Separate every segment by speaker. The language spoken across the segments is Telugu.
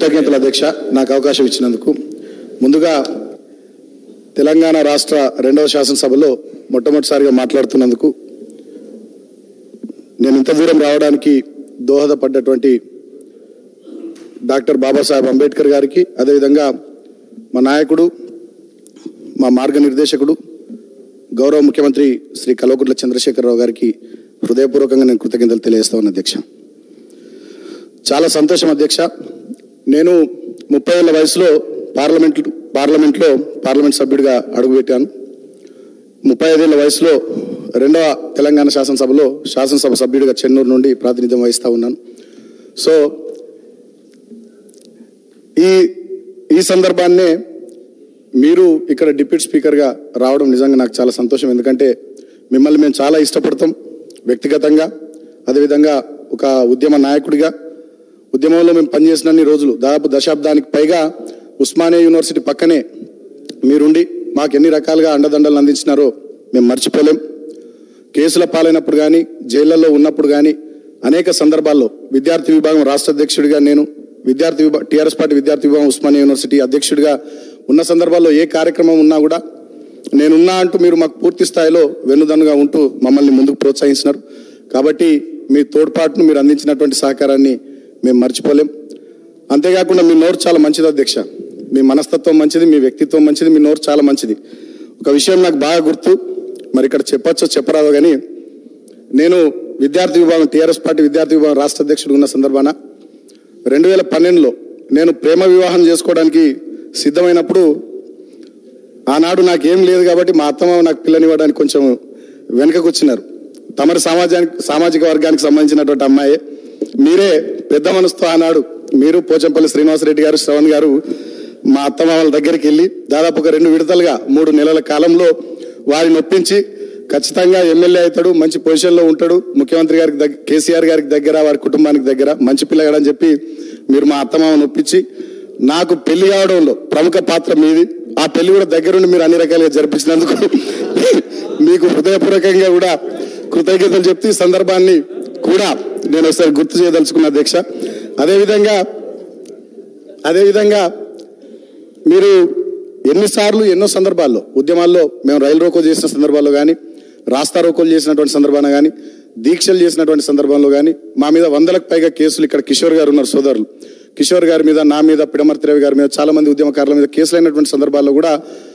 Speaker 1: కృతజ్ఞతలు అధ్యక్ష నాకు అవకాశం ఇచ్చినందుకు ముందుగా తెలంగాణ రాష్ట్ర రెండవ శాసనసభలో మొట్టమొదటిసారిగా మాట్లాడుతున్నందుకు నేను ఇంత దూరం రావడానికి దోహదపడ్డటువంటి డాక్టర్ బాబాసాహెబ్ అంబేద్కర్ గారికి అదేవిధంగా మా నాయకుడు మా మార్గనిర్దేశకుడు గౌరవ ముఖ్యమంత్రి శ్రీ కల్వకుంట్ల చంద్రశేఖరరావు గారికి హృదయపూర్వకంగా నేను కృతజ్ఞతలు తెలియజేస్తా ఉన్నాను అధ్యక్ష చాలా సంతోషం అధ్యక్ష నేను ముప్పై ఏళ్ళ వయసులో పార్లమెంట్ పార్లమెంట్లో పార్లమెంట్ సభ్యుడిగా అడుగుపెట్టాను ముప్పై ఐదేళ్ల వయసులో రెండవ తెలంగాణ శాసనసభలో శాసనసభ సభ్యుడిగా చెన్నూరు నుండి ప్రాతినిధ్యం వహిస్తూ ఉన్నాను సో ఈ ఈ సందర్భాన్నే మీరు ఇక్కడ డిప్యూటీ స్పీకర్గా రావడం నిజంగా నాకు చాలా సంతోషం ఎందుకంటే మిమ్మల్ని మేము చాలా ఇష్టపడతాం వ్యక్తిగతంగా అదేవిధంగా ఒక ఉద్యమ నాయకుడిగా ఉద్యమంలో మేము పనిచేసినన్ని రోజులు దాదాపు దశాబ్దానికి పైగా ఉస్మానియా యూనివర్సిటీ పక్కనే మీరుండి మాకు ఎన్ని రకాలుగా అండదండలు అందించినారో మేము మర్చిపోలేం కేసుల పాలైనప్పుడు కానీ జైళ్లలో ఉన్నప్పుడు కానీ అనేక సందర్భాల్లో విద్యార్థి విభాగం రాష్ట్ర అధ్యక్షుడిగా నేను విద్యార్థి విభాగం టీఆర్ఎస్ పార్టీ విద్యార్థి విభాగం ఉస్మానియా యూనివర్సిటీ అధ్యక్షుడిగా ఉన్న సందర్భాల్లో ఏ కార్యక్రమం ఉన్నా కూడా నేనున్నా అంటూ మీరు మాకు పూర్తి స్థాయిలో వెన్నుదన్నుగా ఉంటూ మమ్మల్ని ముందుకు ప్రోత్సహించినారు కాబట్టి మీ తోడ్పాటును మీరు అందించినటువంటి సహకారాన్ని మేము మర్చిపోలేం అంతేకాకుండా మీ నోరు చాలా మంచిది అధ్యక్ష మీ మనస్తత్వం మంచిది మీ వ్యక్తిత్వం మంచిది మీ నోరు చాలా మంచిది ఒక విషయం నాకు బాగా గుర్తు మరి ఇక్కడ చెప్పచ్చో చెప్పరాదో కానీ నేను విద్యార్థి విభాగం టీఆర్ఎస్ పార్టీ విద్యార్థి విభాగం రాష్ట్ర అధ్యక్షుడు ఉన్న సందర్భాన రెండు వేల పన్నెండులో నేను ప్రేమ వివాహం చేసుకోవడానికి సిద్ధమైనప్పుడు ఆనాడు నాకేం లేదు కాబట్టి మా అత్తమ్మ నాకు పిల్లనివ్వడానికి కొంచెం వెనుకకు వచ్చినారు తమరి సమాజానికి సామాజిక వర్గానికి సంబంధించినటువంటి అమ్మాయి మీరే పెద్ద మనసుతో ఆనాడు మీరు పోచంపల్లి శ్రీనివాసరెడ్డి గారు శ్రవణ్ గారు మా అత్తమ్మ వాళ్ళ దగ్గరికి వెళ్ళి దాదాపు ఒక రెండు విడతలుగా మూడు నెలల కాలంలో వారిని ఒప్పించి ఖచ్చితంగా ఎమ్మెల్యే అవుతాడు మంచి పొజిషన్లో ఉంటాడు ముఖ్యమంత్రి గారికి దగ్గర కేసీఆర్ గారికి దగ్గర వారి కుటుంబానికి దగ్గర మంచి పిల్లగాడని చెప్పి మీరు మా అత్తమామను ఒప్పించి నాకు పెళ్లి కావడంలో ప్రముఖ పాత్ర మీది ఆ పెళ్లి కూడా దగ్గరుండి మీరు అన్ని రకాలుగా జరిపించినందుకు మీకు హృదయపూర్వకంగా కూడా కృతజ్ఞతలు చెప్తూ ఈ సందర్భాన్ని కూడా నేను ఒకసారి గుర్తు చేయదలుచుకున్న అధ్యక్ష అదేవిధంగా అదేవిధంగా మీరు ఎన్నిసార్లు ఎన్నో సందర్భాల్లో ఉద్యమాల్లో మేము రైలు రోకో చేసిన సందర్భాల్లో కానీ రాస్తా రోకోలు చేసినటువంటి సందర్భాన కానీ దీక్షలు చేసినటువంటి సందర్భంలో కానీ మా మీద వందలకు పైగా కేసులు ఇక్కడ కిషోర్ గారు ఉన్నారు సోదరులు కిషోర్ గారి మీద నా మీద పిడమర్తి రవి గారి మీద చాలా మంది ఉద్యమకారుల మీద కేసులు అయినటువంటి సందర్భాల్లో కూడా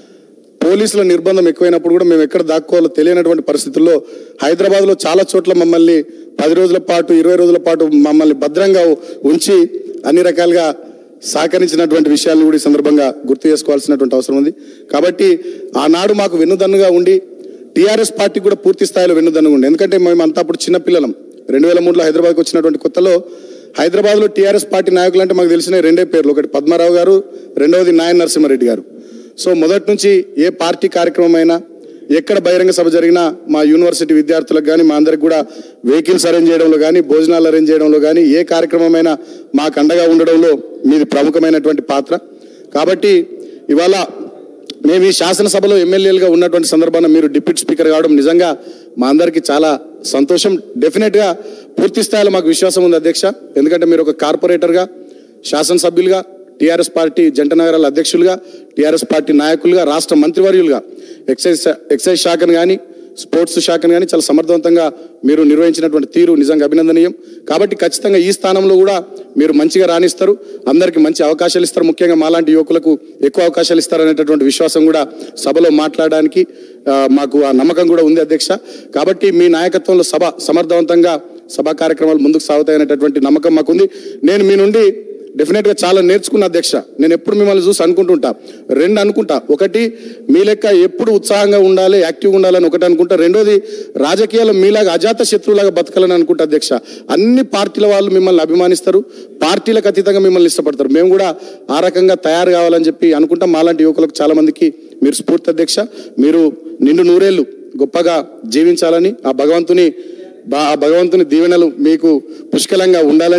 Speaker 1: పోలీసుల నిర్బంధం ఎక్కువైనప్పుడు కూడా మేము ఎక్కడ దాక్కోవాలో తెలియనటువంటి పరిస్థితుల్లో హైదరాబాద్లో చాలా చోట్ల మమ్మల్ని పది రోజుల పాటు ఇరవై రోజుల పాటు మమ్మల్ని భద్రంగా ఉంచి అన్ని రకాలుగా సహకరించినటువంటి విషయాలను కూడా ఈ సందర్భంగా గుర్తు చేసుకోవాల్సినటువంటి అవసరం ఉంది కాబట్టి ఆనాడు మాకు వెన్నుదన్నుగా ఉండి టీఆర్ఎస్ పార్టీ కూడా పూర్తి స్థాయిలో వెన్నుదన్నుగా ఉండి ఎందుకంటే మేము అంతా అప్పుడు చిన్నపిల్లలం రెండు వేల మూడులో హైదరాబాద్కి వచ్చినటువంటి కొత్తలో హైదరాబాద్లో టీఆర్ఎస్ పార్టీ నాయకులు అంటే మాకు తెలిసిన రెండే పేర్లు ఒకటి పద్మారావు గారు రెండవది నాయన్ నరసింహారెడ్డి గారు సో మొదటి నుంచి ఏ పార్టీ కార్యక్రమం అయినా ఎక్కడ బహిరంగ సభ జరిగినా మా యూనివర్సిటీ విద్యార్థులకు కానీ మా అందరికి కూడా వెహికల్స్ అరేంజ్ చేయడంలో కానీ భోజనాలు అరేంజ్ చేయడంలో కానీ ఏ కార్యక్రమమైనా మాకు అండగా ఉండడంలో మీది ప్రముఖమైనటువంటి పాత్ర కాబట్టి ఇవాళ మేము ఈ శాసనసభలో ఎమ్మెల్యేలుగా ఉన్నటువంటి సందర్భాన మీరు డిప్యూటీ స్పీకర్ కావడం నిజంగా మా అందరికీ చాలా సంతోషం డెఫినెట్గా పూర్తి స్థాయిలో మాకు విశ్వాసం ఉంది అధ్యక్ష ఎందుకంటే మీరు ఒక కార్పొరేటర్గా శాసనసభ్యులుగా టీఆర్ఎస్ పార్టీ జంట నగరాల అధ్యక్షులుగా టీఆర్ఎస్ పార్టీ నాయకులుగా రాష్ట్ర మంత్రివర్యులుగా ఎక్సైజ్ ఎక్సైజ్ శాఖను కానీ స్పోర్ట్స్ శాఖను కానీ చాలా సమర్థవంతంగా మీరు నిర్వహించినటువంటి తీరు నిజంగా అభినందనీయం కాబట్టి ఖచ్చితంగా ఈ స్థానంలో కూడా మీరు మంచిగా రాణిస్తారు అందరికీ మంచి అవకాశాలు ఇస్తారు ముఖ్యంగా మాలాంటి యువకులకు ఎక్కువ అవకాశాలు ఇస్తారనేటటువంటి విశ్వాసం కూడా సభలో మాట్లాడడానికి ఆ, మాకు ఆ నమ్మకం కూడా ఉంది అధ్యక్ష కాబట్టి మీ నాయకత్వంలో సభ సమర్థవంతంగా సభా కార్యక్రమాలు ముందుకు సాగుతాయనేటటువంటి నమ్మకం మాకుంది నేను మీ నుండి డెఫినెట్ గా చాలా నేర్చుకున్న అధ్యక్ష నేను ఎప్పుడు మిమ్మల్ని చూసి అనుకుంటుంటా రెండు అనుకుంటా ఒకటి మీ లెక్క ఎప్పుడు ఉత్సాహంగా ఉండాలి యాక్టివ్గా ఉండాలని ఒకటి అనుకుంటా రెండోది రాజకీయాలు మీలాగా అజాత శత్రువులాగా బతకాలని అనుకుంటా అధ్యక్ష అన్ని పార్టీల వాళ్ళు మిమ్మల్ని అభిమానిస్తారు పార్టీలకు అతీతంగా మిమ్మల్ని ఇష్టపడతారు మేము కూడా ఆ రకంగా తయారు కావాలని చెప్పి అనుకుంటాం మాలాంటి యువకులకు చాలా మందికి మీరు స్ఫూర్తి అధ్యక్ష మీరు నిండు నూరేళ్లు గొప్పగా జీవించాలని ఆ భగవంతుని బా- ఆ భగవంతుని దీవెనలు మీకు పుష్కలంగా ఉండాలని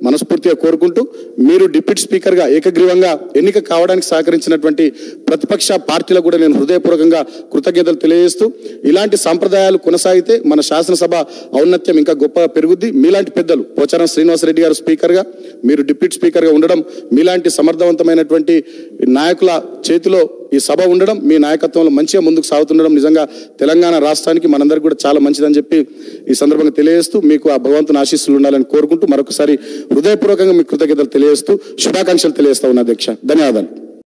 Speaker 1: మనస్ఫూర్తిగా కోరుకుంటూ మీరు డిప్యూటీ స్పీకర్గా ఏకగ్రీవంగా ఎన్నిక కావడానికి సహకరించినటువంటి ప్రతిపక్ష పార్టీలకు కూడా నేను హృదయపూర్వకంగా కృతజ్ఞతలు తెలియజేస్తూ ఇలాంటి సంప్రదాయాలు కొనసాగితే మన శాసనసభ ఔన్నత్యం ఇంకా గొప్ప పెరుగుద్ది మీలాంటి పెద్దలు పోచారం శ్రీనివాసరెడ్డి గారు స్పీకర్గా మీరు డిప్యూటీ స్పీకర్గా ఉండడం మీలాంటి సమర్థవంతమైనటువంటి నాయకుల చేతిలో ఈ సభ ఉండడం మీ నాయకత్వంలో మంచిగా ముందుకు సాగుతుండడం నిజంగా తెలంగాణ రాష్ట్రానికి మనందరికీ కూడా చాలా మంచిదని చెప్పి ఈ సందర్భంగా తెలియజేస్తూ మీకు ఆ భగవంతుని ఆశీస్సులు ఉండాలని కోరుకుంటూ మరొకసారి హృదయపూర్వకంగా మీకు కృతజ్ఞతలు తెలియజేస్తూ శుభాకాంక్షలు తెలియజేస్తా ఉన్నా అధ్యక్ష ధన్యవాదాలు